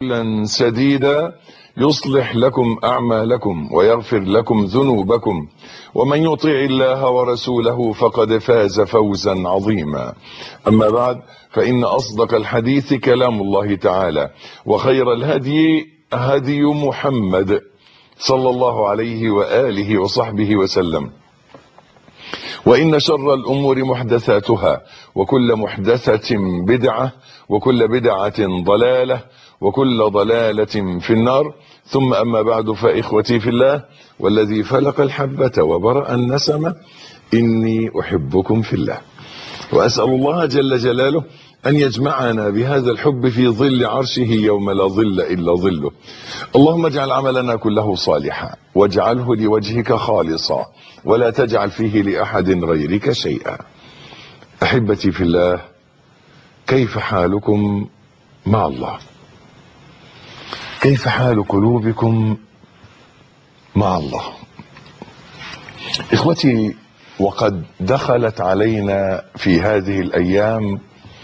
قولا سديدا يصلح لكم أعمالكم ويغفر لكم ذنوبكم ومن يطع الله ورسوله فقد فاز فوزا عظيما أما بعد فإن أصدق الحديث كلام الله تعالى وخير الهدي هدي محمد صلى الله عليه وآله وصحبه وسلم وإن شر الأمور محدثاتها وكل محدثة بدعة وكل بدعة ضلالة وكل ضلالة في النار ثم أما بعد فإخوتي في الله والذي فلق الحبة وبرأ النسمة إني أحبكم في الله وأسأل الله جل جلاله أن يجمعنا بهذا الحب في ظل عرشه يوم لا ظل إلا ظله اللهم اجعل عملنا كله صالحا واجعله لوجهك خالصا ولا تجعل فيه لأحد غيرك شيئا أحبتي في الله كيف حالكم مع الله كيف حال قلوبكم مع الله إخوتي وقد دخلت علينا في هذه الأيام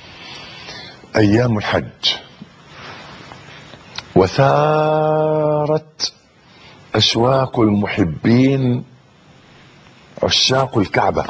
أيام الحج وثارت أشواق المحبين عشاق الكعبة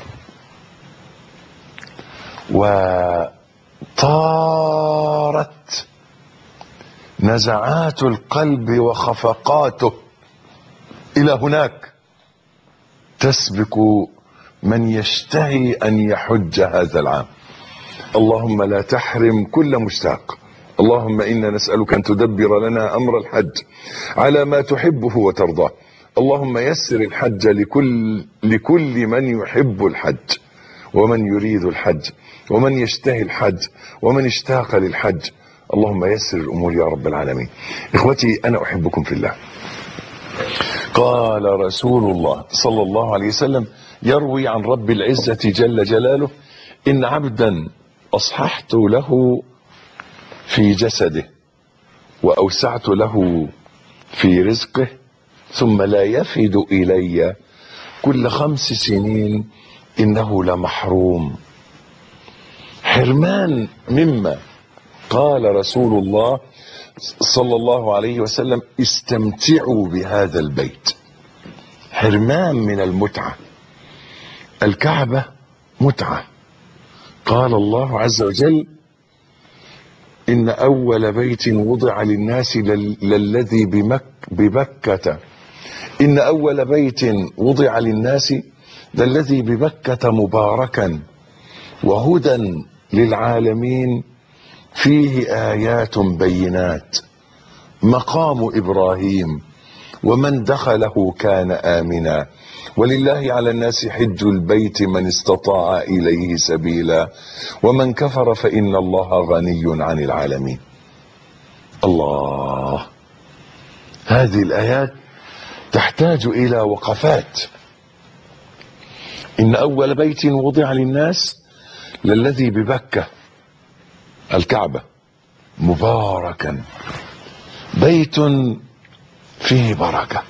وطارت نزعات القلب وخفقاته إلى هناك تسبق من يشتهي أن يحج هذا العام اللهم لا تحرم كل مشتاق اللهم إنا نسألك أن تدبر لنا أمر الحج على ما تحبه وترضاه اللهم يسر الحج لكل, لكل من يحب الحج ومن يريد الحج ومن يشتهي الحج ومن اشتاق للحج اللهم يسر الأمور يا رب العالمين إخوتي أنا أحبكم في الله قال رسول الله صلى الله عليه وسلم يروي عن رب العزة جل جلاله إن عبدا أصححت له في جسده وأوسعت له في رزقه ثم لا يفد إلي كل خمس سنين إنه لمحروم حرمان مما قال رسول الله صلى الله عليه وسلم استمتعوا بهذا البيت حرمان من المتعة الكعبة متعة قال الله عز وجل إن أول بيت وضع للناس للذي بمك ببكة إن أول بيت وضع للناس للذي ببكة مباركا وهدى للعالمين فيه آيات بينات مقام إبراهيم ومن دخله كان آمنا ولله على الناس حج البيت من استطاع إليه سبيلا ومن كفر فإن الله غني عن العالمين الله هذه الآيات تحتاج إلى وقفات إن أول بيت وضع للناس للذي ببكة الكعبة مباركا بيت فيه بركة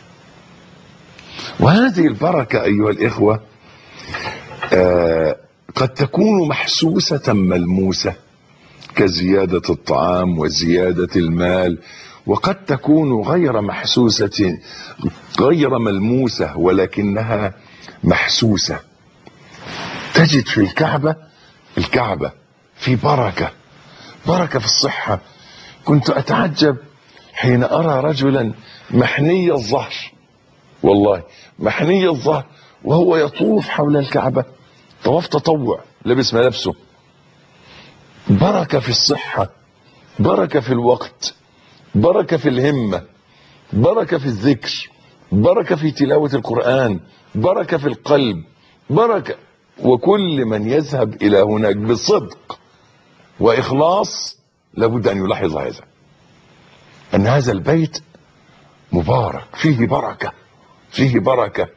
وهذه البركة أيها الإخوة آه قد تكون محسوسة ملموسة كزيادة الطعام وزيادة المال وقد تكون غير محسوسة غير ملموسة ولكنها محسوسة تجد في الكعبة الكعبة في بركة بركة في الصحة كنت أتعجب حين أرى رجلا محني الظهر والله محني الظهر وهو يطوف حول الكعبة طواف تطوع لبس ملابسه بركة في الصحة بركة في الوقت بركة في الهمة بركة في الذكر بركة في تلاوة القرآن بركة في القلب بركة وكل من يذهب إلى هناك بصدق وإخلاص لابد أن يلاحظ هذا أن هذا البيت مبارك فيه بركة فيه بركة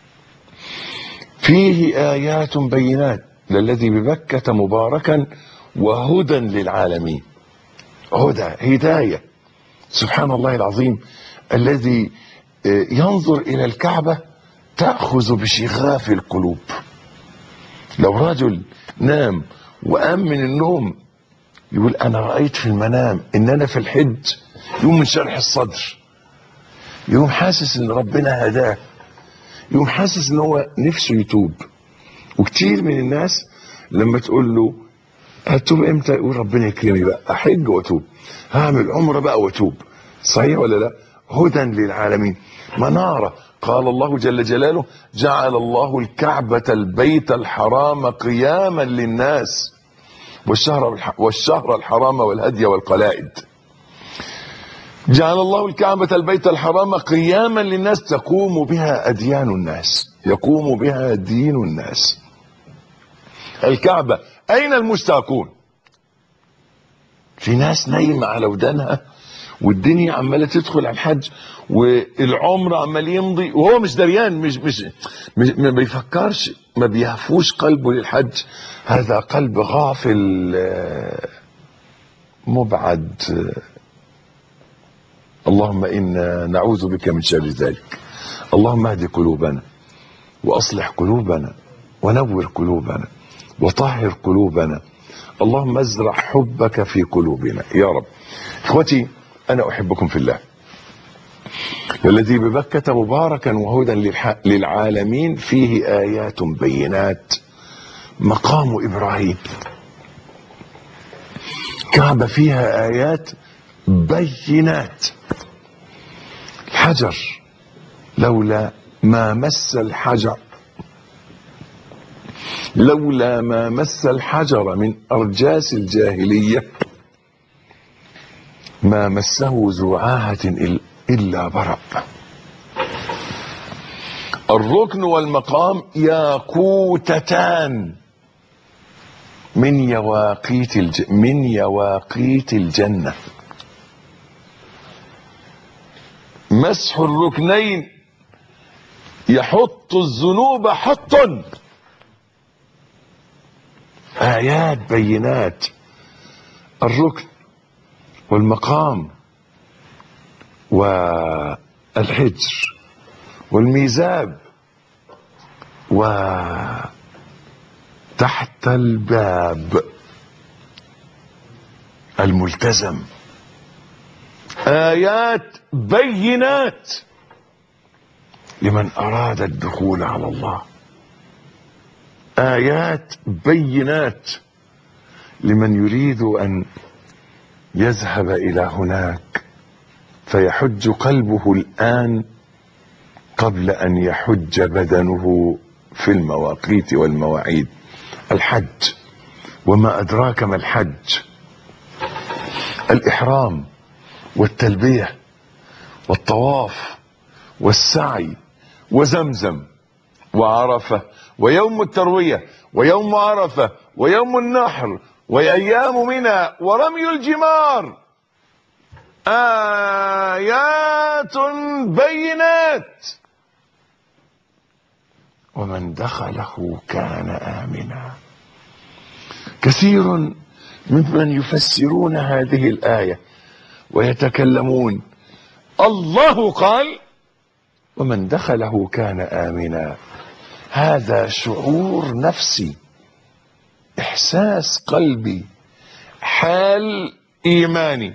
فيه آيات بينات للذي ببكة مباركا وهدى للعالمين هدى هداية سبحان الله العظيم الذي ينظر إلى الكعبة تأخذ بشغاف القلوب لو رجل نام وقام من النوم يقول أنا رأيت في المنام إن أنا في الحج يقوم من شرح الصدر يقوم حاسس ان ربنا هداه يقوم حاسس ان هو نفسه يتوب وكتير من الناس لما تقول له هتوب امتى يقول ربنا يكرمني بقى احج واتوب هعمل عمره بقى واتوب صحيح ولا لا هدى للعالمين مناره قال الله جل جلاله جعل الله الكعبة البيت الحرام قياما للناس والشهر والشهر الحرام والهدي والقلائد جعل الله الكعبة البيت الحرام قياما للناس تقوم بها أديان الناس يقوم بها دين الناس الكعبة أين المشتاقون في ناس نايمة على ودانها والدنيا عمالة تدخل على الحج والعمر عمال يمضي وهو مش دريان مش مش, مش ما بيفكرش ما بيهفوش قلبه للحج هذا قلب غافل مبعد اللهم انا نعوذ بك من شر ذلك اللهم اهد قلوبنا واصلح قلوبنا ونور قلوبنا وطهر قلوبنا اللهم ازرع حبك في قلوبنا يا رب اخوتي انا احبكم في الله والذي ببكة مباركا وهدى للعالمين فيه آيات بينات مقام إبراهيم كعبة فيها آيات بينات الحجر لولا ما مس الحجر لولا ما مس الحجر من أرجاس الجاهلية ما مسه ذو عاهة إلا برأ الركن والمقام ياقوتتان من يواقيت الج... من يواقيت الجنة مسح الركنين يحط الذنوب حطا آيات بينات الركن والمقام والحجر والميزاب وتحت الباب الملتزم آيات بينات لمن أراد الدخول على الله آيات بينات لمن يريد أن يذهب إلى هناك فيحج قلبه الآن قبل أن يحج بدنه في المواقيت والمواعيد الحج وما أدراك ما الحج الإحرام والتلبية والطواف والسعي وزمزم وعرفة ويوم التروية ويوم عرفة ويوم النحر وأيام منى ورمي الجمار آيات بينات ومن دخله كان آمنا كثير ممن يفسرون هذه الآية ويتكلمون الله قال ومن دخله كان آمنا هذا شعور نفسي إحساس قلبي حال إيماني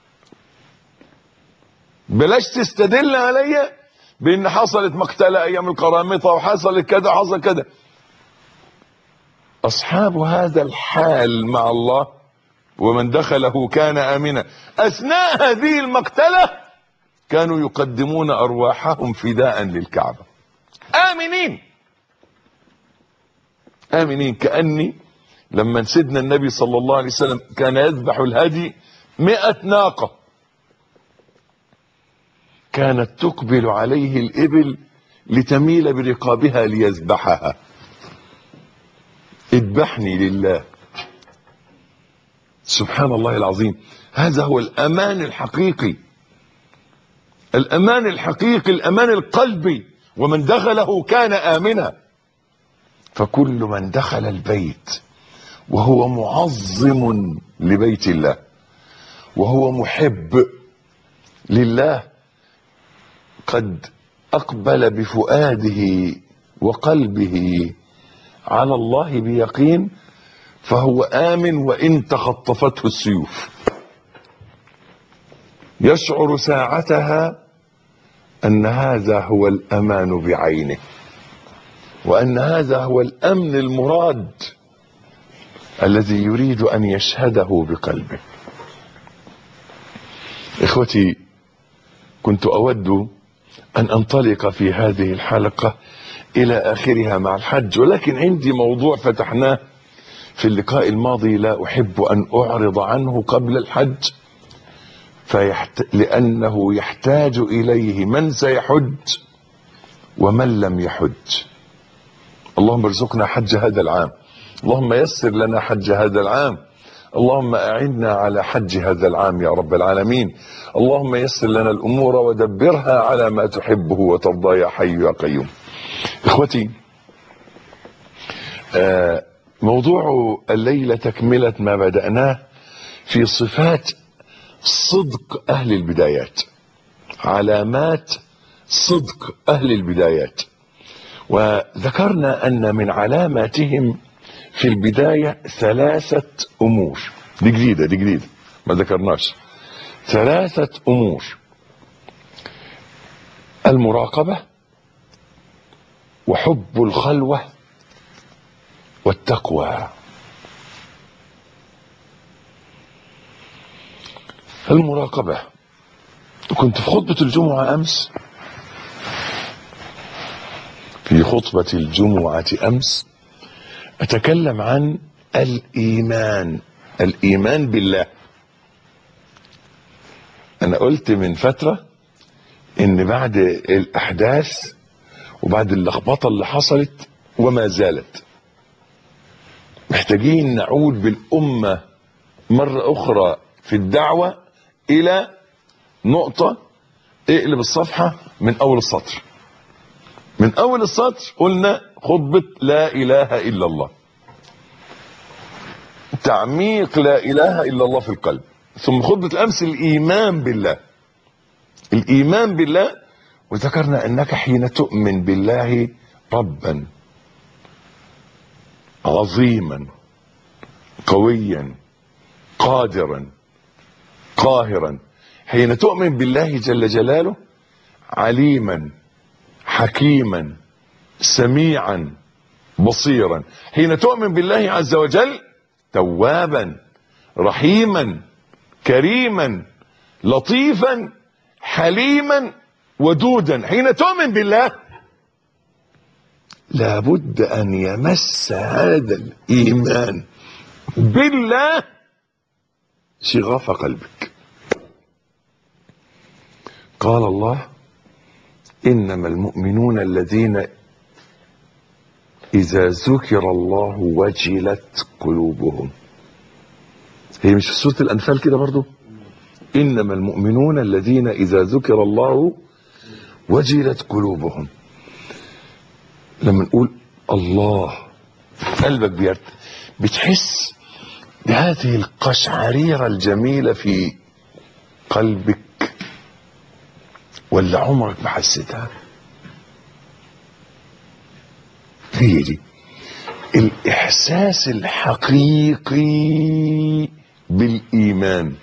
بلاش تستدل عليا بان حصلت مقتله ايام القرامطه وحصلت كذا وحصل كذا اصحاب هذا الحال مع الله ومن دخله كان امنا اثناء هذه المقتله كانوا يقدمون ارواحهم فداء للكعبه امنين امنين كاني لما سيدنا النبي صلى الله عليه وسلم كان يذبح الهدي مئة ناقه كانت تقبل عليه الإبل لتميل برقابها ليذبحها اذبحني لله سبحان الله العظيم هذا هو الأمان الحقيقي الأمان الحقيقي الأمان القلبي ومن دخله كان آمنا فكل من دخل البيت وهو معظم لبيت الله وهو محب لله قد اقبل بفؤاده وقلبه على الله بيقين فهو امن وان تخطفته السيوف يشعر ساعتها ان هذا هو الامان بعينه وان هذا هو الامن المراد الذي يريد ان يشهده بقلبه اخوتي كنت اود ان انطلق في هذه الحلقه الى اخرها مع الحج ولكن عندي موضوع فتحناه في اللقاء الماضي لا احب ان اعرض عنه قبل الحج فيحت... لانه يحتاج اليه من سيحج ومن لم يحج اللهم ارزقنا حج هذا العام اللهم يسر لنا حج هذا العام اللهم اعنا على حج هذا العام يا رب العالمين اللهم يسر لنا الامور ودبرها على ما تحبه وترضى يا حي يا قيوم اخوتي آه موضوع الليله تكمله ما بداناه في صفات صدق اهل البدايات علامات صدق اهل البدايات وذكرنا ان من علاماتهم في البدايه ثلاثه امور دي جديده دي جديده ما ذكرناش ثلاثه امور المراقبه وحب الخلوه والتقوى المراقبة كنت في خطبة الجمعة أمس في خطبة الجمعة أمس أتكلم عن الإيمان الإيمان بالله أنا قلت من فترة إن بعد الأحداث وبعد اللخبطة اللي حصلت وما زالت محتاجين نعود بالأمة مرة أخرى في الدعوة الى نقطة اقلب الصفحة من اول السطر من اول السطر قلنا خطبة لا اله الا الله تعميق لا اله الا الله في القلب ثم خطبة الامس الايمان بالله الايمان بالله وذكرنا انك حين تؤمن بالله ربا عظيما قويا قادرا قاهرا حين تؤمن بالله جل جلاله عليما حكيما سميعا بصيرا حين تؤمن بالله عز وجل توابا رحيما كريما لطيفا حليما ودودا حين تؤمن بالله لابد ان يمس هذا الايمان بالله شغاف قلبك قال الله انما المؤمنون الذين اذا ذكر الله وجلت قلوبهم هي مش في سوره الانفال كده برضو انما المؤمنون الذين اذا ذكر الله وجلت قلوبهم لما نقول الله قلبك بيرت بتحس بهذه القشعريرة الجميلة في قلبك ولا عمرك ما حسيتها هي دي الإحساس الحقيقي بالإيمان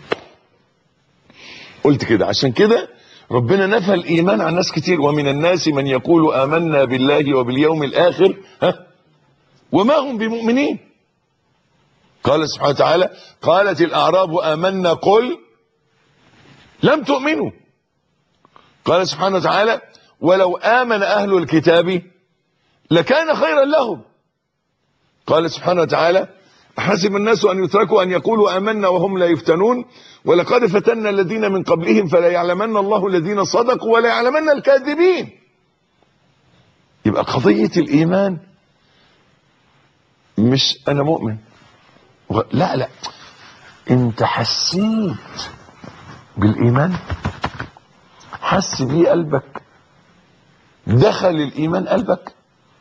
قلت كده عشان كده ربنا نفى الإيمان عن ناس كتير ومن الناس من يقول آمنا بالله وباليوم الآخر ها وما هم بمؤمنين قال سبحانه وتعالى قالت الأعراب آمنا قل لم تؤمنوا قال سبحانه وتعالى ولو آمن أهل الكتاب لكان خيرا لهم قال سبحانه وتعالى حسب الناس أن يتركوا أن يقولوا آمنا وهم لا يفتنون ولقد فتنا الذين من قبلهم فلا يعلمن الله الذين صدقوا ولا يعلمن الكاذبين يبقى قضية الإيمان مش أنا مؤمن لا لا انت حسيت بالايمان حس بيه قلبك دخل الايمان قلبك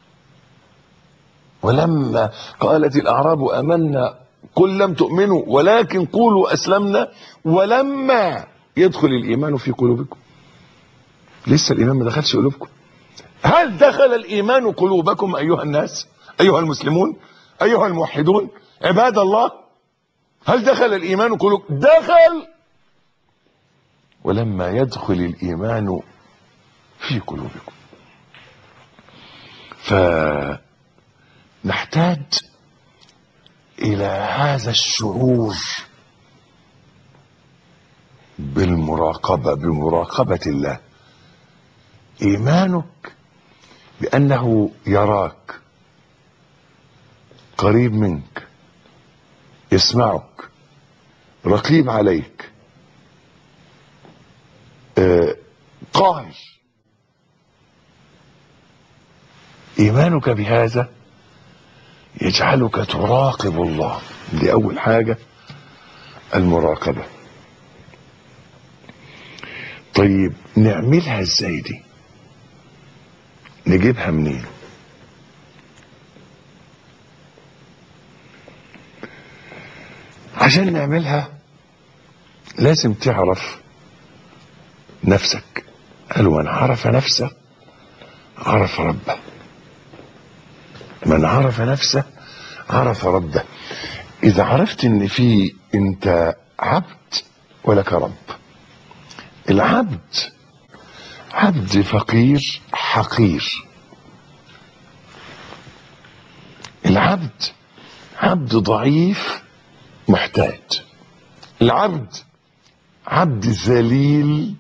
ولما قالت الاعراب امنا قل لم تؤمنوا ولكن قولوا اسلمنا ولما يدخل الايمان في قلوبكم لسه الايمان ما دخلش قلوبكم هل دخل الايمان قلوبكم ايها الناس ايها المسلمون ايها الموحدون عباد الله هل دخل الايمان قلوب دخل ولما يدخل الإيمان في قلوبكم فنحتاج إلى هذا الشعور بالمراقبة بمراقبة الله إيمانك بأنه يراك قريب منك يسمعك رقيب عليك آه، قاهر إيمانك بهذا يجعلك تراقب الله دي أول حاجة المراقبة طيب نعملها ازاي دي نجيبها منين عشان نعملها لازم تعرف نفسك قال من عرف نفسه عرف ربه من عرف نفسه عرف ربه اذا عرفت ان في انت عبد ولك رب العبد عبد فقير حقير العبد عبد ضعيف محتاج العبد عبد ذليل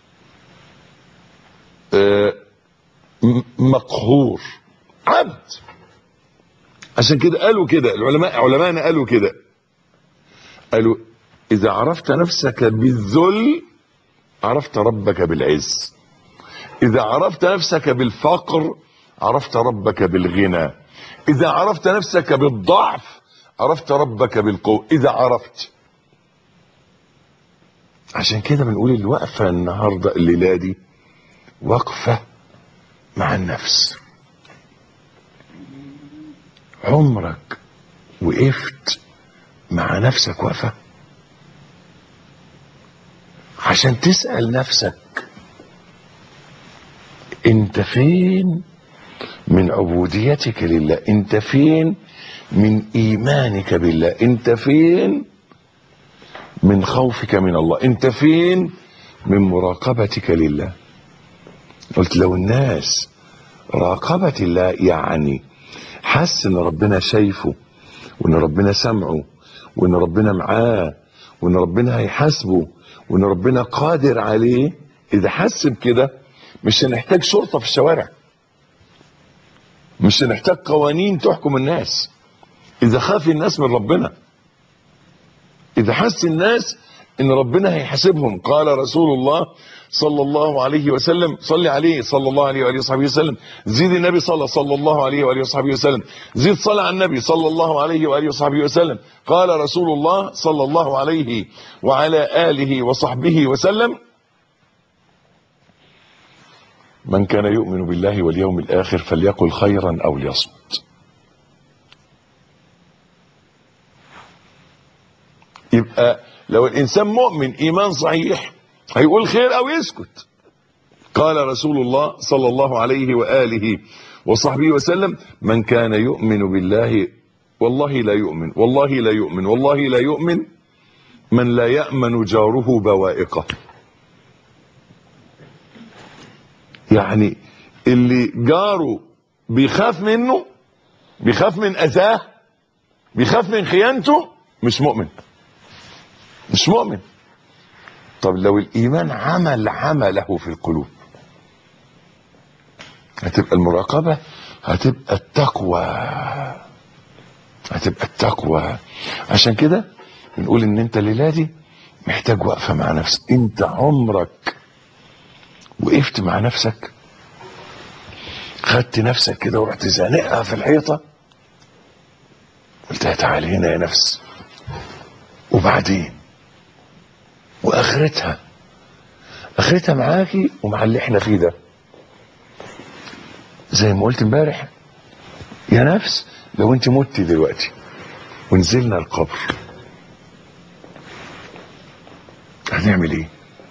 آه، م- مقهور عبد عشان كده قالوا كده العلماء علماءنا قالوا كده قالوا اذا عرفت نفسك بالذل عرفت ربك بالعز اذا عرفت نفسك بالفقر عرفت ربك بالغنى اذا عرفت نفسك بالضعف عرفت ربك بالقوة اذا عرفت عشان كده بنقول الوقفة النهاردة الليلة دي وقفة مع النفس عمرك وقفت مع نفسك وقفة عشان تسأل نفسك انت فين من عبوديتك لله انت فين من ايمانك بالله انت فين من خوفك من الله انت فين من مراقبتك لله قلت لو الناس راقبت الله يعني حس ان ربنا شايفه وان ربنا سمعه وان ربنا معاه وان ربنا هيحاسبه وان ربنا قادر عليه اذا حس بكده مش هنحتاج شرطه في الشوارع مش هنحتاج قوانين تحكم الناس اذا خاف الناس من ربنا اذا حس الناس ان ربنا هيحاسبهم قال رسول الله صلى الله عليه وسلم صلي عليه صلى الله عليه واله وصحبه وسلم زيد النبي صلى صلى الله عليه واله وصحبه وسلم زيد صلى على النبي صلى الله عليه واله وصحبه وسلم قال رسول الله صلى الله عليه وعلى اله وصحبه وسلم من كان يؤمن بالله واليوم الاخر فليقل خيرا او ليصمت يبقى لو الانسان مؤمن ايمان صحيح هيقول خير او يسكت قال رسول الله صلى الله عليه واله وصحبه وسلم من كان يؤمن بالله والله لا يؤمن والله لا يؤمن والله لا يؤمن من لا يامن جاره بوائقه يعني اللي جاره بيخاف منه بيخاف من اذاه بيخاف من خيانته مش مؤمن مش مؤمن طب لو الايمان عمل عمله في القلوب هتبقى المراقبه هتبقى التقوى هتبقى التقوى عشان كده بنقول ان انت الليله دي محتاج وقفه مع نفسك انت عمرك وقفت مع نفسك خدت نفسك كده ورحت زانقها في الحيطه قلت لها تعالي هنا يا نفس وبعدين واخرتها اخرتها معاكي ومع اللي احنا فيه ده زي ما قلت امبارح يا نفس لو انت مت دلوقتي ونزلنا القبر هنعمل ايه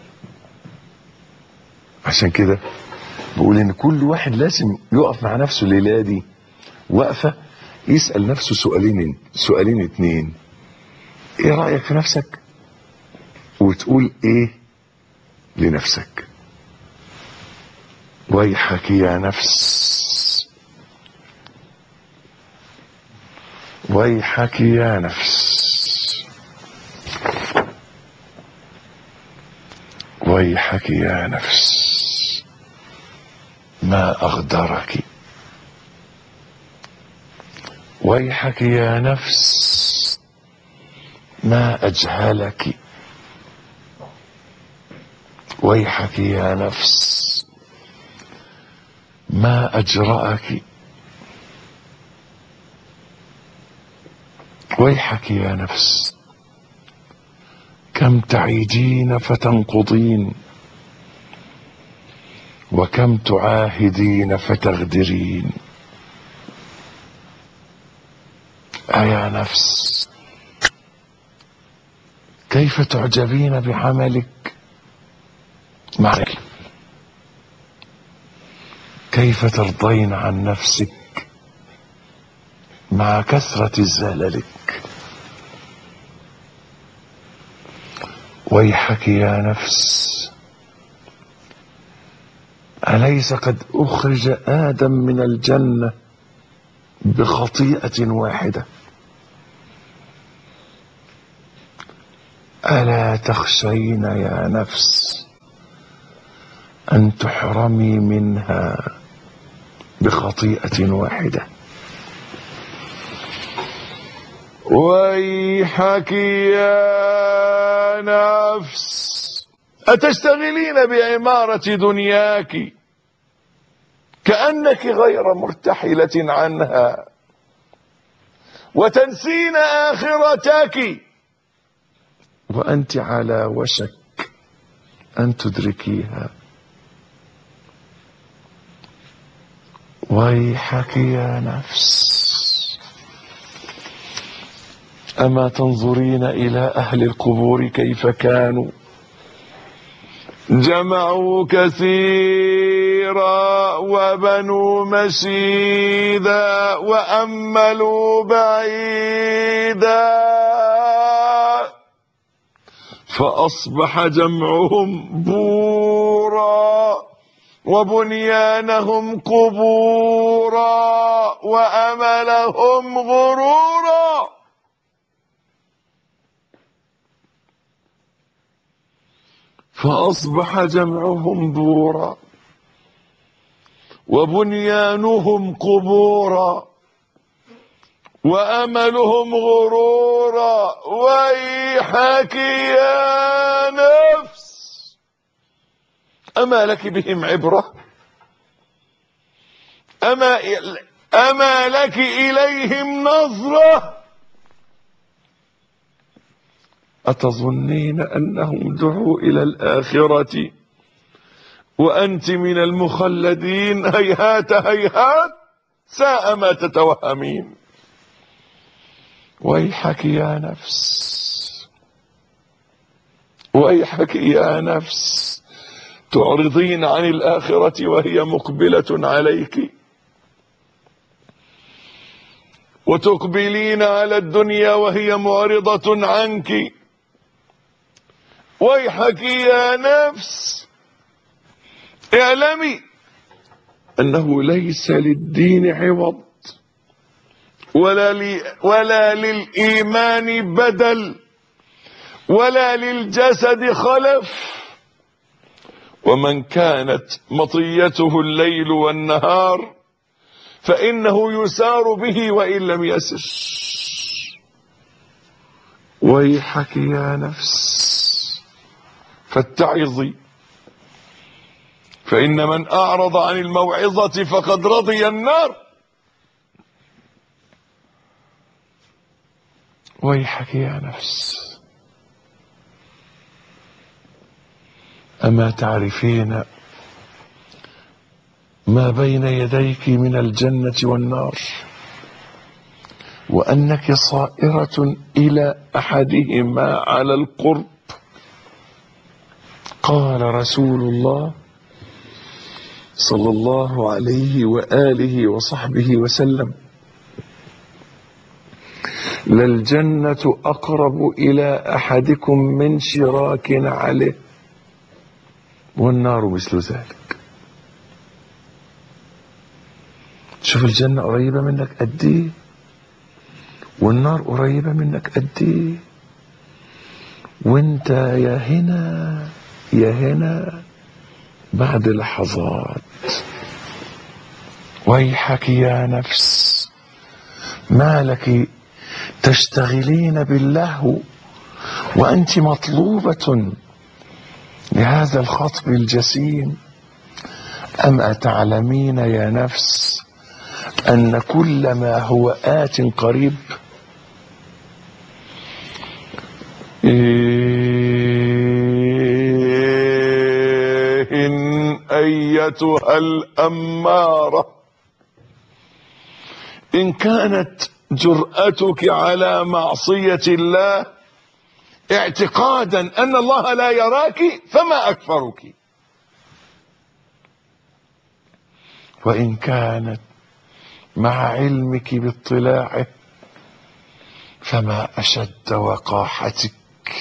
عشان كده بقول ان كل واحد لازم يقف مع نفسه الليله دي وقفه يسال نفسه سؤالين سؤالين اتنين ايه رايك في نفسك وتقول ايه لنفسك ويحك يا نفس ويحك يا نفس ويحك يا نفس ما أغدرك ويحك يا نفس ما أجهلك ويحك يا نفس ما أجرأك ويحك يا نفس كم تعيدين فتنقضين وكم تعاهدين فتغدرين أيا نفس كيف تعجبين بعملك معك كيف ترضين عن نفسك مع كثرة زللك ويحك يا نفس أليس قد أخرج آدم من الجنة بخطيئة واحدة ألا تخشين يا نفس أن تحرمي منها بخطيئة واحدة ويحك يا نفس أتشتغلين بعمارة دنياك كأنك غير مرتحلة عنها وتنسين آخرتك وأنت على وشك أن تدركيها ويحك يا نفس أما تنظرين إلى أهل القبور كيف كانوا جمعوا كثيرا وبنوا مشيدا وأملوا بعيدا فأصبح جمعهم بورا وبنيانهم قبورا وأملهم غرورا فأصبح جمعهم بورا وبنيانهم قبورا وأملهم غرورا ويحك يا نفس أما لك بهم عبرة أما, أما لك إليهم نظرة أتظنين أنهم دعوا إلى الآخرة وأنت من المخلدين هيهات هيهات ساء ما تتوهمين ويحك يا نفس ويحك يا نفس تعرضين عن الآخرة وهي مقبلة عليك وتقبلين على الدنيا وهي معرضة عنك ويحك يا نفس اعلمي انه ليس للدين عوض ولا, لي ولا للايمان بدل ولا للجسد خلف ومن كانت مطيته الليل والنهار فانه يسار به وان لم يسر ويحك يا نفس فاتعظي فإن من أعرض عن الموعظة فقد رضي النار ويحك يا نفس أما تعرفين ما بين يديك من الجنة والنار وأنك صائرة إلى أحدهما على القرب قال رسول الله صلى الله عليه وآله وصحبه وسلم للجنة أقرب إلى أحدكم من شراك عليه والنار مثل ذلك شوف الجنة قريبة منك قد ايه والنار قريبة منك قد ايه وانت يا هنا يا هنا بعد لحظات ويحك يا نفس ما لك تشتغلين باللهو وانت مطلوبة لهذا الخطب الجسيم أم أتعلمين يا نفس أن كل ما هو آت قريب إن أيتها الأمارة إن كانت جرأتك على معصية الله اعتقادا أن الله لا يراك فما أكفرك وإن كانت مع علمك باطلاعه فما أشد وقاحتك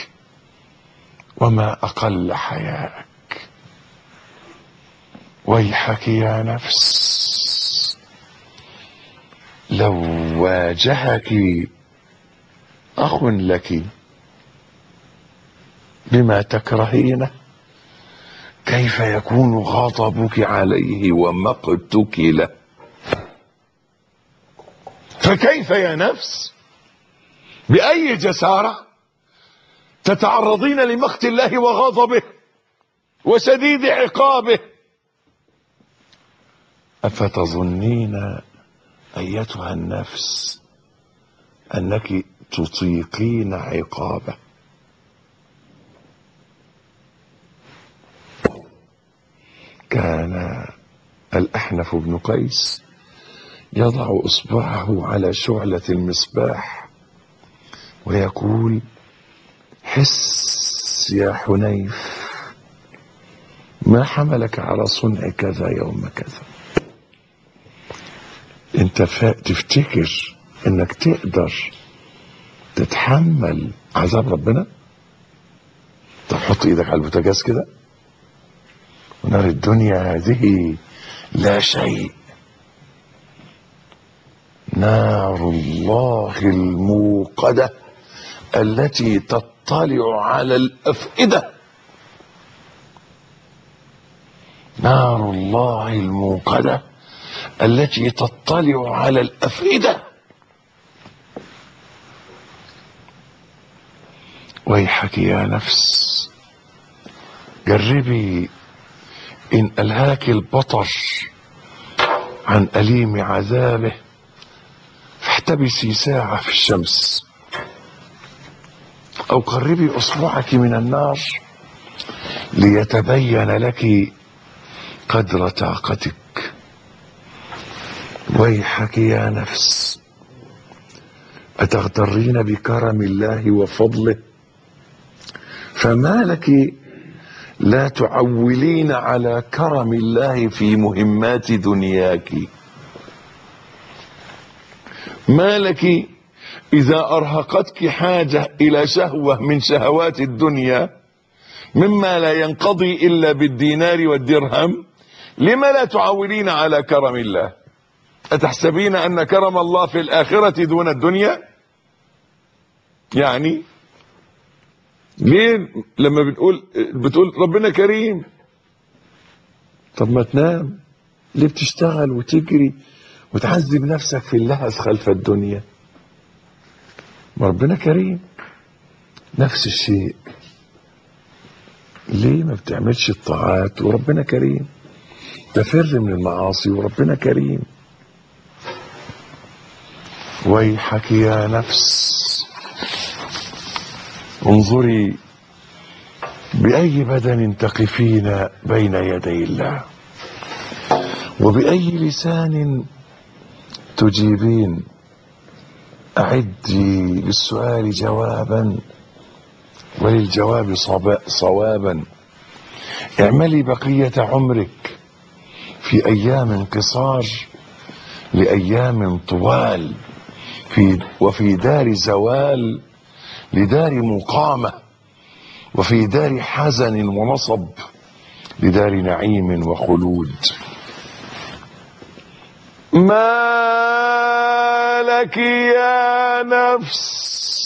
وما أقل حياءك ويحك يا نفس لو واجهك أخ لك بما تكرهينه كيف يكون غضبك عليه ومقتك له فكيف يا نفس بأي جسارة تتعرضين لمقت الله وغضبه وشديد عقابه أفتظنين أيتها النفس أنك تطيقين عقابه كان الأحنف بن قيس يضع إصبعه على شعلة المصباح ويقول حس يا حنيف ما حملك على صنع كذا يوم كذا انت فا- تفتكر انك تقدر تتحمل عذاب ربنا طب حط ايدك على البوتاجاز كده ونار الدنيا هذه لا شيء نار الله الموقدة التي تطلع على الأفئدة نار الله الموقدة التي تطلع على الأفئدة ويحك يا نفس جربي إن ألهاك البطش عن أليم عذابه فاحتبسي ساعة في الشمس أو قربي أصبعك من النار ليتبين لك قدر طاقتك ويحك يا نفس أتغترين بكرم الله وفضله فما لك لا تعولين على كرم الله في مهمات دنياك ما لك إذا أرهقتك حاجة إلى شهوة من شهوات الدنيا مما لا ينقضي إلا بالدينار والدرهم لما لا تعولين على كرم الله أتحسبين أن كرم الله في الآخرة دون الدنيا يعني ليه لما بنقول بتقول ربنا كريم طب ما تنام ليه بتشتغل وتجري وتعذب نفسك في اللهث خلف الدنيا ما ربنا كريم نفس الشيء ليه ما بتعملش الطاعات وربنا كريم تفر من المعاصي وربنا كريم ويحك يا نفس انظري بأي بدن تقفين بين يدي الله وبأي لسان تجيبين أعدي للسؤال جوابا وللجواب صبا- صوابا اعملي بقية عمرك في أيام قصار لأيام طوال في وفي دار زوال لدار مقامة وفي دار حزن ونصب لدار نعيم وخلود ما لك يا نفس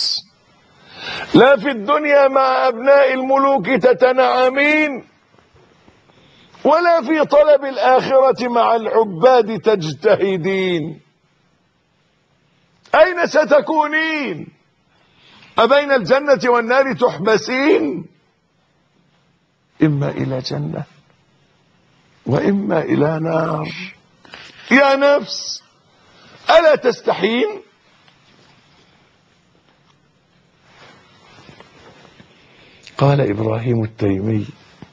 لا في الدنيا مع أبناء الملوك تتنعمين ولا في طلب الآخرة مع العباد تجتهدين أين ستكونين أبين الجنة والنار تحبسين إما إلى جنة وإما إلى نار يا نفس ألا تستحين قال إبراهيم التيمي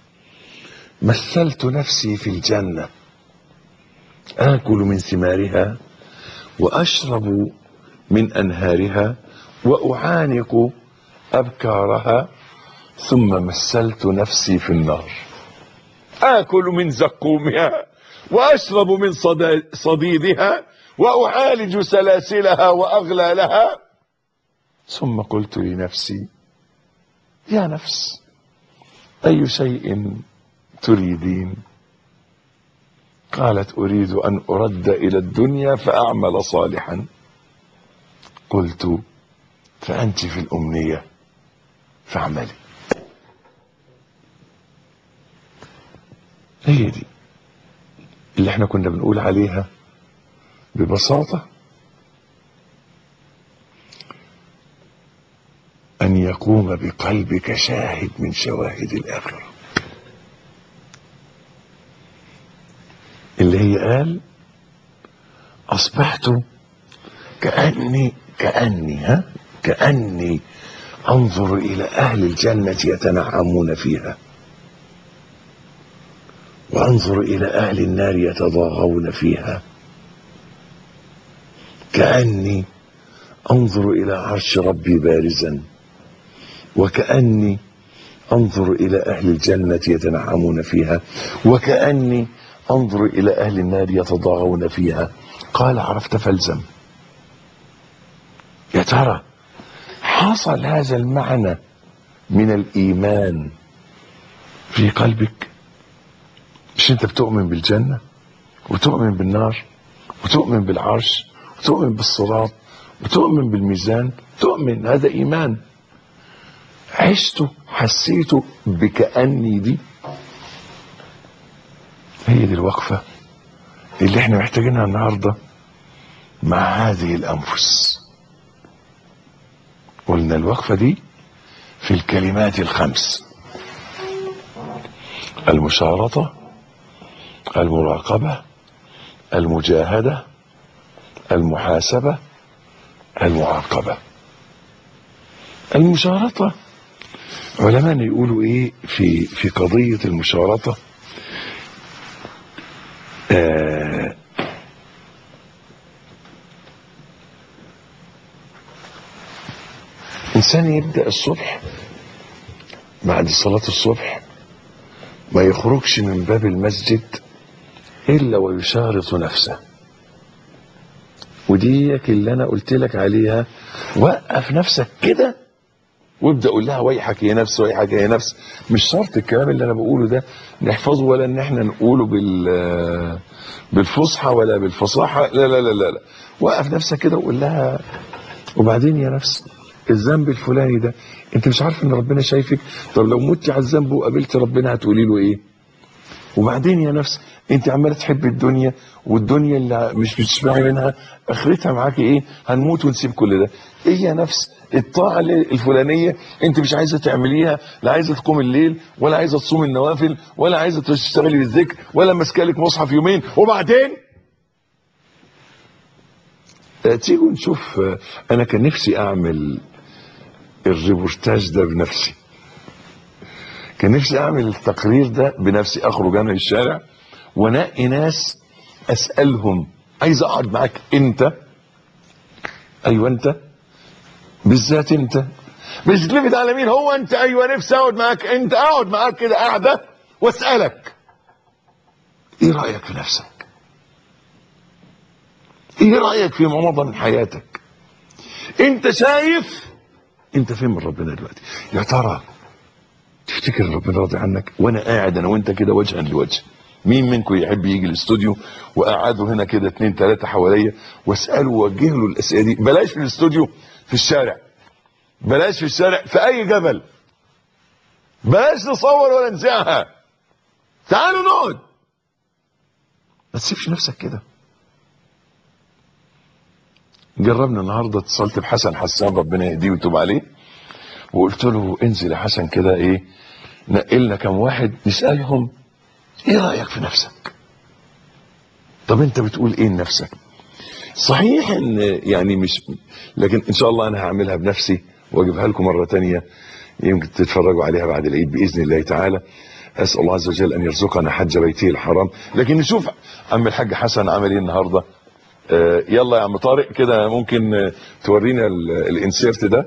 مثلت نفسي في الجنة آكل من ثمارها وأشرب من أنهارها وأعانق أبكارها ثم مثلت نفسي في النار آكل من زقومها وأشرب من صدا- صديدها وأعالج سلاسلها وأغلالها ثم قلت لنفسي يا نفس أي شيء تريدين قالت أريد أن أرد إلى الدنيا فأعمل صالحا قلت فأنت في الأمنية فاعملي هي دي اللي احنا كنا بنقول عليها ببساطة أن يقوم بقلبك شاهد من شواهد الآخرة اللي هي قال أصبحت كأني كأني ها كأني أنظر إلى أهل الجنة يتنعمون فيها وأنظر إلى أهل النار يتضاغون فيها كأني أنظر إلى عرش ربي بارزا وكأني أنظر إلى أهل الجنة يتنعمون فيها وكأني أنظر إلى أهل النار يتضاغون فيها قال عرفت فالزم يا ترى حصل هذا المعنى من الإيمان في قلبك مش انت بتؤمن بالجنة وتؤمن بالنار وتؤمن بالعرش وتؤمن بالصراط وتؤمن بالميزان تؤمن هذا إيمان عشته حسيته بكأني دي هي دي الوقفة اللي احنا محتاجينها النهاردة مع هذه الأنفس قلنا الوقفة دي في الكلمات الخمس المشارطة المراقبة المجاهدة المحاسبة المعاقبة المشارطة علماء يقولوا ايه في في قضية المشارطة آه انسان يبدأ الصبح بعد صلاة الصبح ما يخرجش من باب المسجد الا ويشارط نفسه وديك اللي انا قلت لك عليها وقف نفسك كده وابدا قول لها ويحك يا نفس ويحك يا نفس مش شرط الكلام اللي انا بقوله ده نحفظه ولا ان احنا نقوله بال بالفصحى ولا بالفصاحه لا لا لا لا, لا. وقف نفسك كده وقول لها وبعدين يا نفس الذنب الفلاني ده انت مش عارف ان ربنا شايفك طب لو مت على الذنب وقابلت ربنا هتقولي له ايه وبعدين يا نفس انت عماله تحب الدنيا والدنيا اللي مش بتشبعي منها اخرتها معاكي ايه هنموت ونسيب كل ده ايه يا نفس الطاعه الفلانيه انت مش عايزه تعمليها لا عايزه تقوم الليل ولا عايزه تصوم النوافل ولا عايزه تشتغلي بالذكر ولا ماسكالك مصحف يومين وبعدين آه، تيجوا نشوف آه، انا كان نفسي اعمل الريبورتاج ده بنفسي كان نفسي اعمل التقرير ده بنفسي اخرج انا الشارع وانقي ناس اسالهم عايز اقعد معاك انت ايوه انت بالذات انت مش تلفت على مين هو انت ايوه نفسي اقعد معاك انت اقعد معاك كده قاعده واسالك ايه رايك في نفسك ايه رايك في ماضى من حياتك انت شايف انت فين من ربنا دلوقتي يا ترى تفتكر ربنا راضي عنك وانا قاعد انا وانت كده وجها لوجه مين منكم يحب يجي الاستوديو وقعدوا هنا كده اتنين تلاته حواليا واساله ووجه له الاسئله دي بلاش في الاستوديو في الشارع بلاش في الشارع في اي جبل بلاش نصور ولا نذيعها تعالوا نقعد ما تسيبش نفسك كده جربنا النهارده اتصلت بحسن حسان ربنا يهديه ويتوب عليه وقلت له انزل يا حسن كده ايه نقلنا كم واحد نسالهم ايه رايك في نفسك طب انت بتقول ايه لنفسك صحيح ان يعني مش لكن ان شاء الله انا هعملها بنفسي واجيبها لكم مره تانية يمكن تتفرجوا عليها بعد العيد باذن الله تعالى اسال الله عز وجل ان يرزقنا حج بيته الحرام لكن نشوف عم الحاج حسن عمل ايه النهارده آه يلا يا عم طارق كده ممكن آه، تورينا ال- الانسيرت ده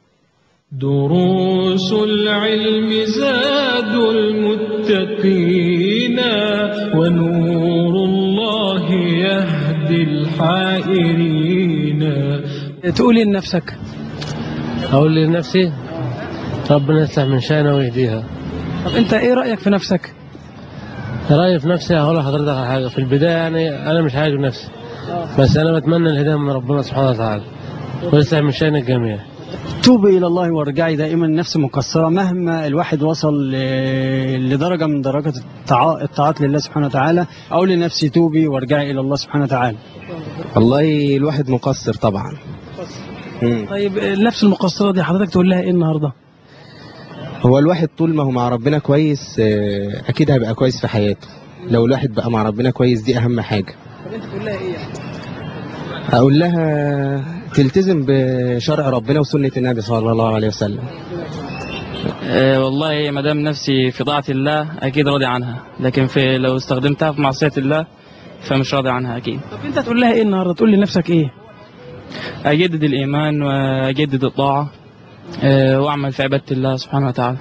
دروس العلم زاد المتقين ونور الله يهدي الحائرين تقول إيه لنفسك أقول لنفسي ربنا يصلح من شأنه ويهديها طب انت ايه رايك في نفسك رأيي في نفسي هقول لحضرتك على حاجة في البداية يعني أنا مش عايز نفسي بس أنا بتمنى الهداية من ربنا سبحانه وتعالى ويصلح من شأن الجميع توبي الى الله وارجعي دائما نفس مقصره مهما الواحد وصل ل- لدرجه من درجات الطاعات الطاعات لله سبحانه وتعالى اقول لنفسي توبي وارجعي الى الله سبحانه وتعالى والله الواحد مقصر طبعا مم. طيب النفس المقصره دي حضرتك تقول لها ايه النهارده هو الواحد طول ما هو مع ربنا كويس آه، اكيد هيبقى كويس في حياته لو الواحد بقى مع ربنا كويس دي اهم حاجه طب انت تقول لها ايه يعني اقول لها تلتزم بشرع ربنا وسنه النبي صلى الله عليه وسلم آه، والله ما دام نفسي في طاعة الله أكيد راضي عنها لكن في لو استخدمتها في معصية الله فمش راضي عنها أكيد طب انت تقول لها ايه النهارده تقول لنفسك ايه أجدد الإيمان وأجدد الطاعة آه، وأعمل في عبادة الله سبحانه وتعالى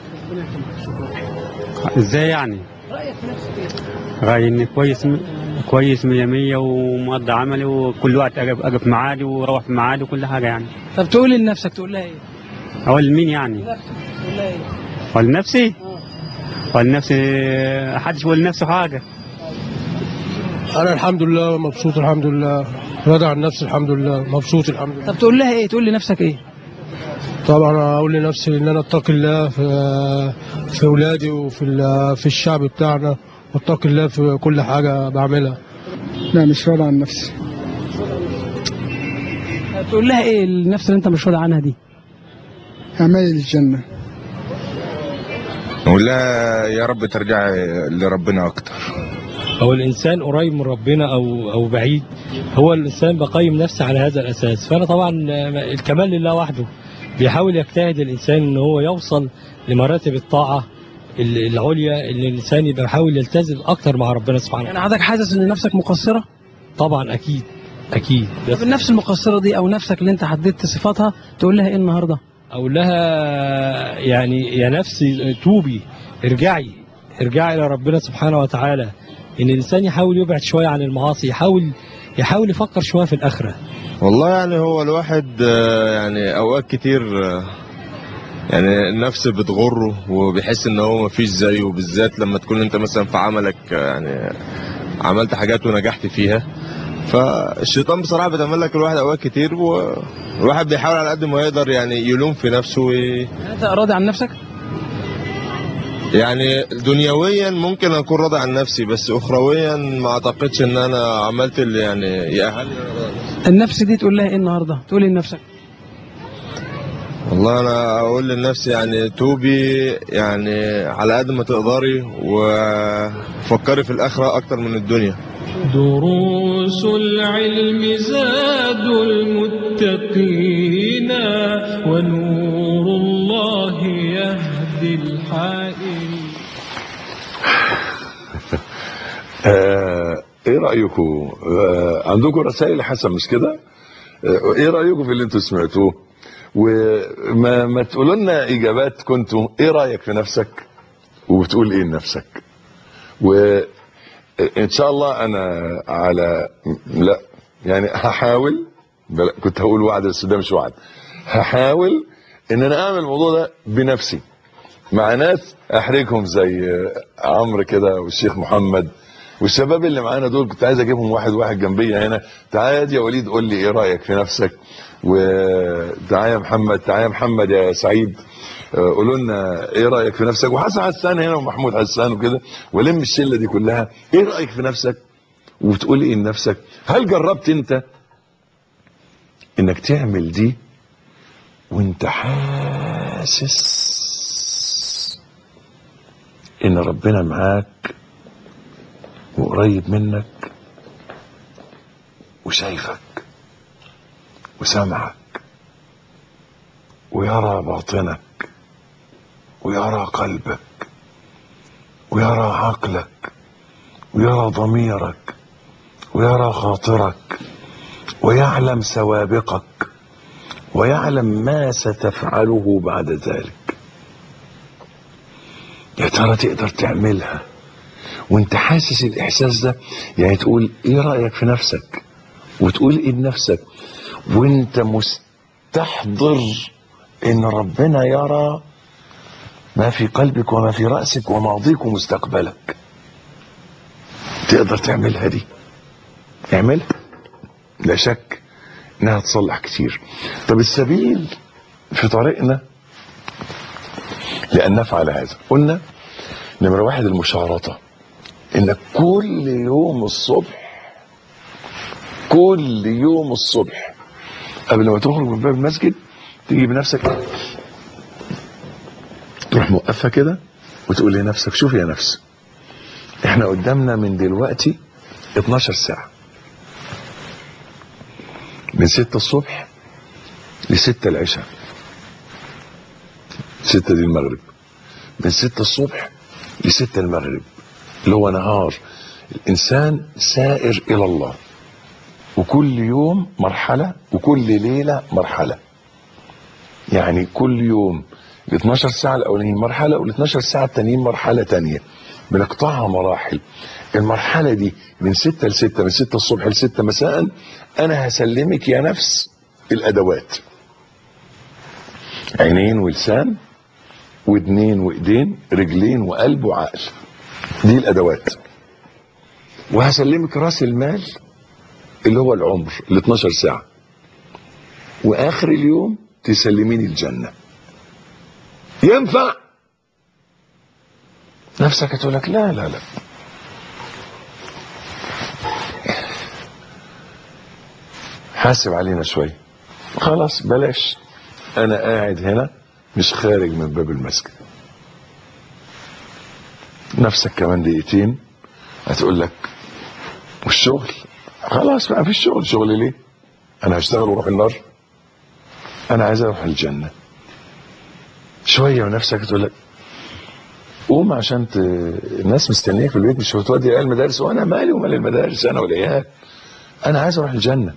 ازاي يعني؟ رأيي اني كويس كويس مية مية ومقضي عملي وكل وقت اجي اجي في ميعادي واروح في ميعادي وكل حاجة يعني طب تقول لنفسك تقول لها ايه اقول لمين يعني؟ نفسك تقول لها ايه اقول لنفسي؟ اقول لنفسي محدش يقول لنفسه حاجة انا الحمد لله مبسوط الحمد لله راضي عن نفسي الحمد لله مبسوط الحمد لله طب تقول لها ايه تقول لنفسك ايه طبعا اقول لنفسي ان انا اتقي الله في في اولادي وفي ال- في الشعب بتاعنا واتقي الله في كل حاجه بعملها لا مش راضي عن نفسي طب تقول لها ايه النفس اللي انت مش راضي عنها دي أعمالي للجنة ولا يا رب ترجع لربنا اكتر هو الانسان قريب من ربنا او او بعيد هو الانسان بقيم نفسه على هذا الاساس فانا طبعا الكمال لله وحده بيحاول يجتهد الانسان ان هو يوصل لمراتب الطاعه العليا اللي الانسان يبقى يحاول يلتزم اكتر مع ربنا سبحانه يعني حضرتك حاسس ان نفسك مقصره طبعا اكيد اكيد طب النفس المقصره دي او نفسك اللي انت حددت صفاتها تقول لها ايه النهارده اقول لها يعني يا نفسي توبي ارجعي ارجعي الى ربنا سبحانه وتعالى ان الانسان يحاول يبعد شويه عن المعاصي يحاول يحاول يفكر شويه في الاخره والله يعني هو الواحد آه، يعني اوقات كتير آه، يعني النفس بتغره وبيحس ان هو مفيش زيه بالذات لما تكون انت مثلا في عملك آه، يعني عملت حاجات ونجحت فيها فالشيطان بصراحه بيتعمل لك الواحد اوقات كتير والواحد بيحاول على قد ما يقدر يعني يلوم في نفسه وي... يعني انت راضي عن نفسك يعني دنيويا ممكن اكون راضي عن نفسي بس اخرويا ما اعتقدش ان انا عملت اللي يعني يأهلني إن أنا راضي. النفس دي تقول لها ايه النهارده تقول لنفسك والله انا اقول لنفسي يعني توبي يعني على قد ما تقدري وفكري في الاخره اكتر من الدنيا دروس العلم زاد المتقين ونور الله يهدي الحائرين آه ايه رايكم آه عندكم رسائل حسن مش كده آه ايه رايكم في اللي انتوا سمعتوه وما ما تقولوا لنا اجابات كنتوا ايه رايك في نفسك وبتقول ايه لنفسك وان شاء الله انا على لا يعني هحاول بل- كنت هقول وعد بس ده مش وعد هحاول ان انا اعمل الموضوع ده بنفسي مع ناس احرجهم زي عمرو كده والشيخ محمد والشباب اللي معانا دول كنت عايز اجيبهم واحد واحد جنبي هنا تعالى يا وليد قول لي ايه رايك في نفسك وتعالى يا محمد تعالى يا محمد يا سعيد آه، قولوا لنا ايه رايك في نفسك وحسن حسان هنا ومحمود حسان وكده ولم الشله دي كلها ايه رايك في نفسك وبتقول ايه لنفسك هل جربت انت انك تعمل دي وانت حاسس ان ربنا معاك وقريب منك وشايفك وسامعك ويرى باطنك ويرى قلبك ويرى عقلك ويرى ضميرك ويرى خاطرك ويعلم سوابقك ويعلم ما ستفعله بعد ذلك يا ترى تقدر تعملها وانت حاسس الاحساس ده يعني تقول ايه رايك في نفسك وتقول ايه لنفسك وانت مستحضر ان ربنا يرى ما في قلبك وما في راسك وماضيك ومستقبلك تقدر تعملها دي اعملها لا شك انها تصلح كتير طب السبيل في طريقنا لان نفعل هذا قلنا نمرة واحد المشارطة انك كل يوم الصبح كل يوم الصبح قبل ما تخرج من باب المسجد تيجي بنفسك تروح موقفها كده وتقول لنفسك شوف يا نفس احنا قدامنا من دلوقتي 12 ساعة من 6 الصبح ل 6 العشاء 6 دي المغرب من 6 الصبح ل 6 المغرب اللي هو نهار الانسان سائر الى الله وكل يوم مرحلة وكل ليلة مرحلة يعني كل يوم ال 12 ساعة الأولانيين مرحلة وال 12 ساعة التانيين مرحلة تانية بنقطعها مراحل المرحلة دي من 6 ل 6 من 6 الصبح ل 6 مساء أنا هسلمك يا نفس الأدوات عينين ولسان ودنين وإيدين رجلين وقلب وعقل دي الأدوات وهسلمك راس المال اللي هو العمر ال 12 ساعة وآخر اليوم تسلميني الجنة ينفع نفسك تقول لك لا لا لا حاسب علينا شوي خلاص بلاش انا قاعد هنا مش خارج من باب المسجد نفسك كمان دقيقتين هتقول لك والشغل خلاص بقى في الشغل شغل ليه انا هشتغل واروح النار انا عايز اروح الجنه شويه ونفسك تقول لك قوم عشان ت... الناس مستنياك في البيت مش هتودي العيال المدارس وانا مالي ومال المدارس انا والعيال انا عايز اروح الجنه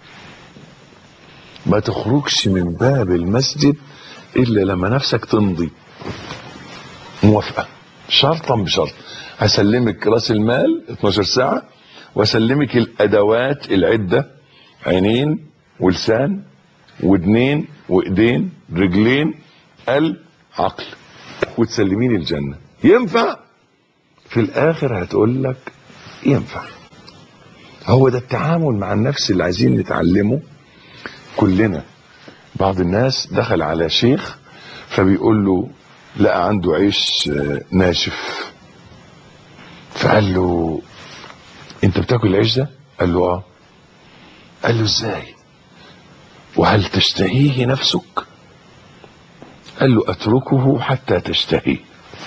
ما تخرجش من باب المسجد الا لما نفسك تمضي موافقه شرطا بشرط هسلمك راس المال 12 ساعه واسلمك الادوات العده عينين ولسان ودنين وايدين رجلين قلب عقل وتسلميني الجنه ينفع في الاخر هتقول لك ينفع هو ده التعامل مع النفس اللي عايزين نتعلمه كلنا بعض الناس دخل على شيخ فبيقول له لقى عنده عيش آه، ناشف فقال له انت بتاكل العيش ده قال له اه قال له ازاي وهل تشتهيه نفسك قال له اتركه حتى تشتهيه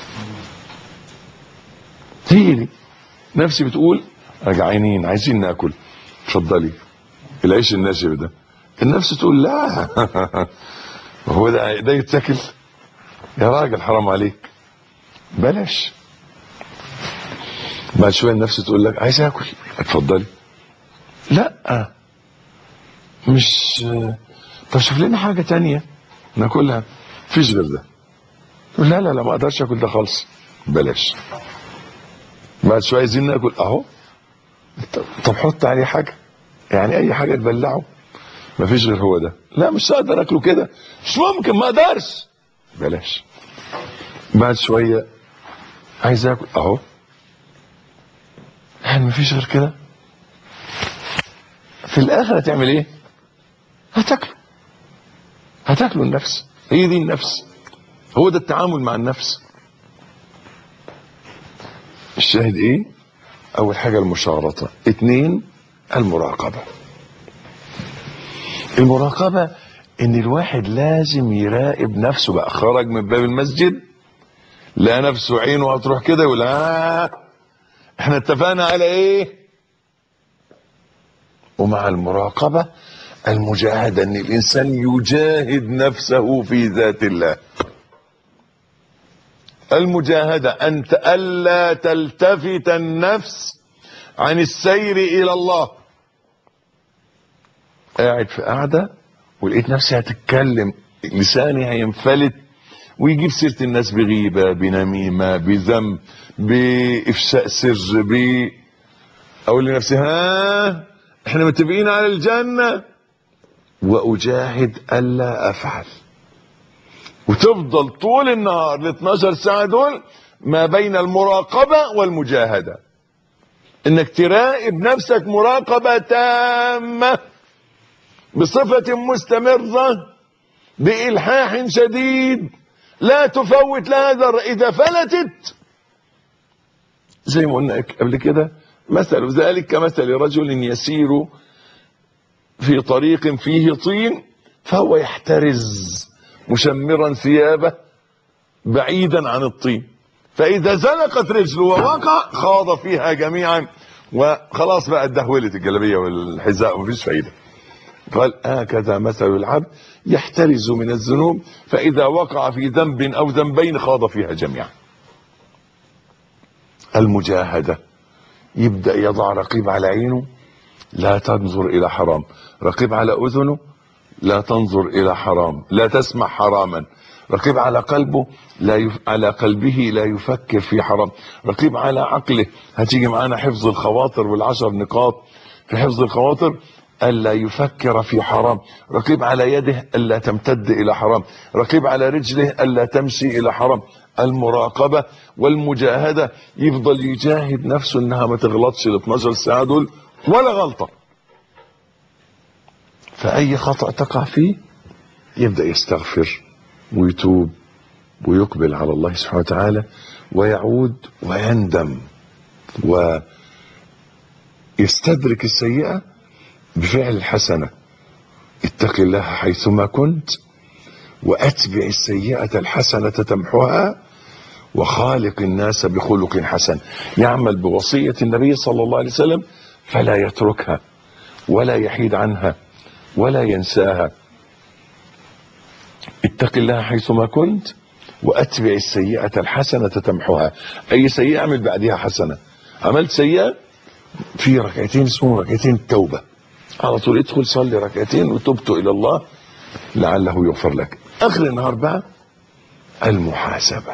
تيجي نفسي بتقول جعانين عايزين ناكل اتفضلي العيش الناشف ده النفس تقول لا هو ده ده يتاكل يا راجل حرام عليك بلاش بعد شويه النفس تقول لك عايز اكل اتفضلي لا مش طب شوف لنا حاجه تانية ناكلها مفيش غير ده تقول لا لا لا ما اقدرش اكل ده خالص بلاش بعد شويه عايزين ناكل اهو طب- طب حط عليه حاجه يعني اي حاجه تبلعه مفيش غير هو ده لا مش هقدر اكله كده مش ممكن ما اقدرش بلاش بعد شوية عايز اكل اهو يعني مفيش غير كده في الاخر هتعمل ايه هتاكله هتاكله النفس هي دي النفس هو ده التعامل مع النفس الشاهد ايه اول حاجة المشارطة اتنين المراقبة المراقبة ان الواحد لازم يراقب نفسه بقى خرج من باب المسجد لا نفسه عينه هتروح كده يقول آه احنا اتفقنا على ايه ومع المراقبة المجاهدة ان الانسان يجاهد نفسه في ذات الله المجاهدة ان الا تلتفت النفس عن السير الى الله قاعد في قاعدة ولقيت نفسي هتتكلم لساني هينفلت ويجيب سيرة الناس بغيبة بنميمة بذنب بإفشاء سر ب أقول لنفسي ها احنا متفقين على الجنة وأجاهد ألا أفعل وتفضل طول النهار ال 12 ساعة دول ما بين المراقبة والمجاهدة انك تراقب نفسك مراقبة تامة بصفة مستمرة بإلحاح شديد لا تفوت لها ذرة إذا فلتت زي ما قلنا قبل كده مثل ذلك كمثل رجل يسير في طريق فيه طين فهو يحترز مشمرا ثيابه بعيدا عن الطين فإذا زلقت رجله ووقع خاض فيها جميعا وخلاص بقى اتدهولت الجلابية والحذاء ومفيش فايدة قال هكذا مثل العبد يحترز من الذنوب فإذا وقع في ذنب أو ذنبين خاض فيها جميعا المجاهدة يبدأ يضع رقيب على عينه لا تنظر إلى حرام رقيب على أذنه لا تنظر إلى حرام لا تسمع حراما رقيب على قلبه لا يف... على قلبه لا يفكر في حرام رقيب على عقله هتيجي معانا حفظ الخواطر والعشر نقاط في حفظ الخواطر ألا يفكر في حرام رقيب على يده ألا تمتد إلى حرام رقيب على رجله ألا تمشي إلى حرام المراقبة والمجاهدة يفضل يجاهد نفسه انها ما تغلطش ال 12 ساعة دول ولا غلطة فأي خطأ تقع فيه يبدأ يستغفر ويتوب ويقبل على الله سبحانه وتعالى ويعود ويندم ويستدرك السيئة بفعل الحسنة اتق الله حيثما كنت واتبع السيئة الحسنة تمحها وخالق الناس بخلق حسن يعمل بوصية النبي صلى الله عليه وسلم فلا يتركها ولا يحيد عنها ولا ينساها اتق الله حيثما كنت واتبع السيئة الحسنة تمحها اي سيئة اعمل بعدها حسنة عملت سيئة في ركعتين اسمهم ركعتين التوبة على طول ادخل صلي ركعتين وتبت الى الله لعله يغفر لك اخر النهار بقى المحاسبة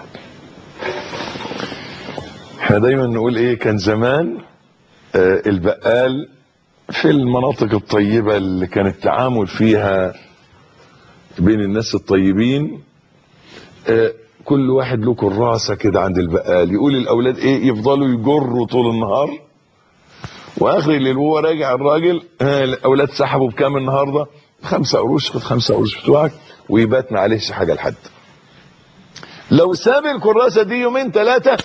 احنا دايما نقول ايه كان زمان آه البقال في المناطق الطيبة اللي كان التعامل فيها بين الناس الطيبين آه كل واحد له كراسة كده عند البقال يقول الاولاد ايه يفضلوا يجروا طول النهار واخر الليل وهو راجع الراجل آه الاولاد سحبوا بكام النهارده خمسة قروش خد خمسة قروش بتوعك ويبات ما عليهش حاجة لحد لو ساب الكراسة دي يومين ثلاثة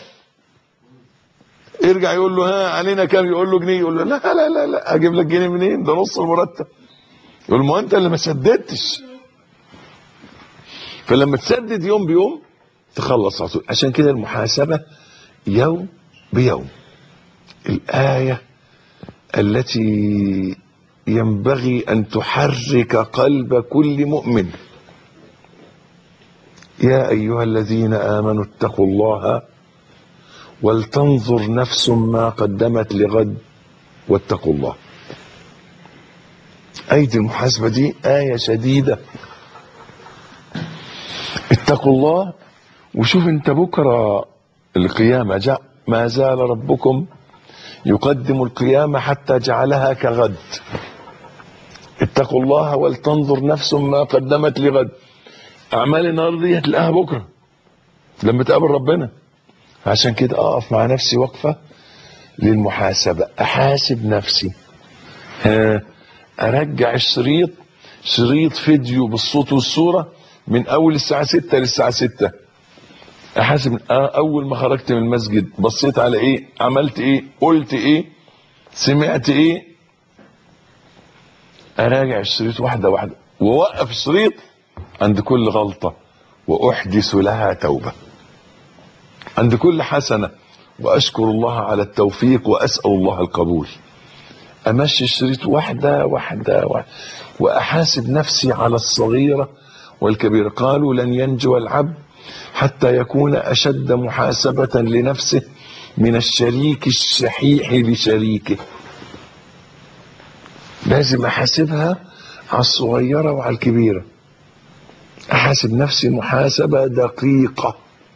يرجع يقول له ها علينا كام يقول له جنيه يقول له لا لا لا لا اجيب لك جنيه منين ده نص المرتب يقول ما انت اللي ما سددتش فلما تسدد يوم بيوم تخلص على طول عشان كده المحاسبة يوم بيوم الآية التي ينبغي أن تحرك قلب كل مؤمن يا أيها الذين آمنوا اتقوا الله ولتنظر نفس ما قدمت لغد واتقوا الله أيدي المحاسبة دي آية شديدة اتقوا الله وشوف انت بكرة القيامة جاء ما زال ربكم يقدم القيامة حتى جعلها كغد اتقوا الله ولتنظر نفس ما قدمت لغد أعمال النهار دي هتلاقيها بكرة لما تقابل ربنا عشان كده اقف مع نفسي وقفة للمحاسبة احاسب نفسي ها ارجع الشريط شريط فيديو بالصوت والصورة من اول الساعة ستة للساعة ستة احاسب آه اول ما خرجت من المسجد بصيت على ايه عملت ايه قلت ايه سمعت ايه اراجع الشريط واحدة واحدة ووقف الشريط عند كل غلطة واحدث لها توبة عند كل حسنة واشكر الله على التوفيق واسأل الله القبول امشي الشريط واحدة واحدة, واحدة واحاسب نفسي على الصغيرة والكبيرة قالوا لن ينجو العبد حتى يكون اشد محاسبة لنفسه من الشريك الشحيح لشريكه لازم احاسبها على الصغيرة وعلى الكبيرة احاسب نفسي محاسبة دقيقة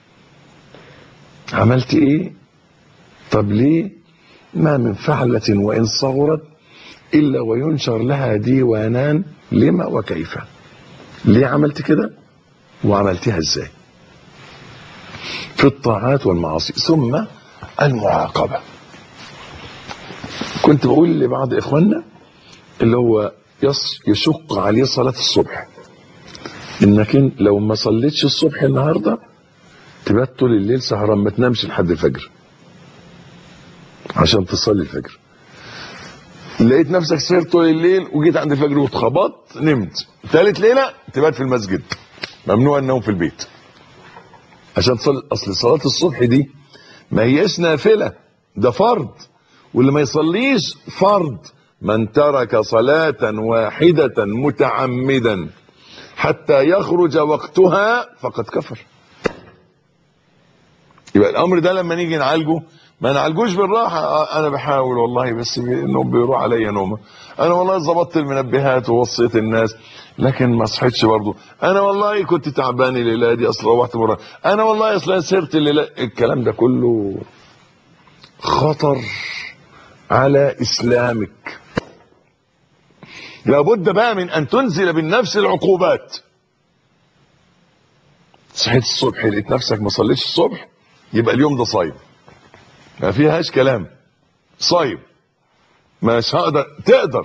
عملت ايه طب ليه ما من فعلة وان صغرت الا وينشر لها ديوانان لما وكيف ليه عملت كده وعملتها ازاي في الطاعات والمعاصي ثم المعاقبة كنت بقول لبعض اخواننا اللي هو يص يشق عليه صلاة الصبح انك إن لو ما صليتش الصبح النهاردة تبات طول الليل سهران ما تنامش لحد الفجر عشان تصلي الفجر لقيت نفسك سهرت طول الليل وجيت عند الفجر واتخبطت نمت ثالث ليلة تبات في المسجد ممنوع النوم في البيت عشان تصلي اصل صلاة الصبح دي ما هياش نافلة ده فرض واللي ما يصليش فرض من ترك صلاة واحدة متعمدا حتى يخرج وقتها فقد كفر يبقى الامر ده لما نيجي نعالجه ما نعالجوش بالراحه آه، انا بحاول والله بس النوم بيروح عليا نومه انا والله ظبطت المنبهات ووصيت الناس لكن ما صحيتش برضه انا والله كنت تعبان الليله دي اصل روحت مره انا والله اصل سهرت الليله الكلام ده كله خطر على اسلامك لابد بقى من ان تنزل بالنفس العقوبات صحيت الصبح لقيت نفسك ما صليتش الصبح يبقى اليوم ده صايم ما فيهاش كلام صايم مش هقدر تقدر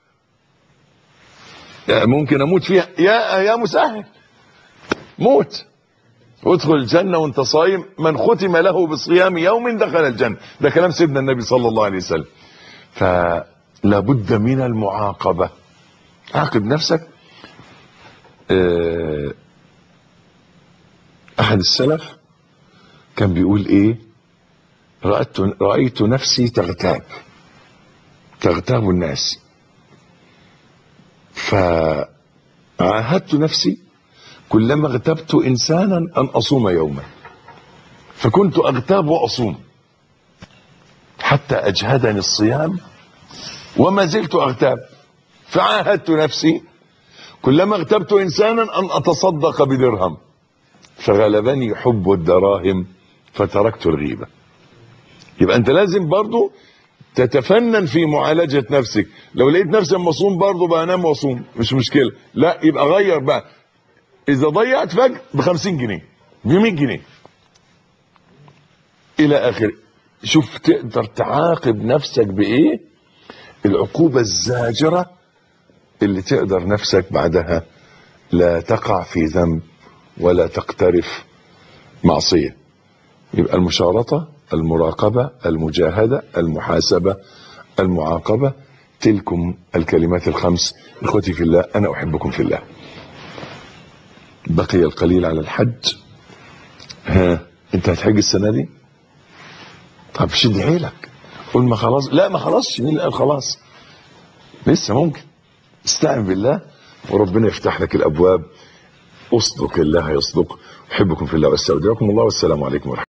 يعني ممكن اموت فيها يا يا مسهل موت ادخل الجنه وانت صايم من ختم له بصيام يوم دخل الجنه ده كلام سيدنا النبي صلى الله عليه وسلم فلا بد من المعاقبه عاقب نفسك آه، احد السلف كان بيقول ايه رأيت, رأيت نفسي تغتاب تغتاب الناس فعاهدت نفسي كلما اغتبت انسانا ان اصوم يوما فكنت اغتاب واصوم حتى اجهدني الصيام وما زلت اغتاب فعاهدت نفسي كلما اغتبت انسانا ان اتصدق بدرهم فغلبني حب الدراهم فتركت الغيبة يبقى انت لازم برضو تتفنن في معالجة نفسك لو لقيت نفسك مصوم برضو بقى انام واصوم مش مشكلة لا يبقى غير بقى اذا ضيعت فجر ب 50 جنيه ب 100 جنيه الى اخره شوف تقدر تعاقب نفسك بايه العقوبة الزاجرة اللي تقدر نفسك بعدها لا تقع في ذنب ولا تقترف معصية يبقى المشارطة المراقبة المجاهدة المحاسبة المعاقبة تلكم الكلمات الخمس اخوتي في الله انا احبكم في الله بقي القليل على الحج ها انت هتحج السنة دي طب شد حيلك قول ما خلاص لا ما خلاص مين اللي قال خلاص لسه ممكن استعن بالله وربنا يفتح لك الابواب اصدق الله يصدق احبكم في الله واستودعكم الله والسلام عليكم ورحمه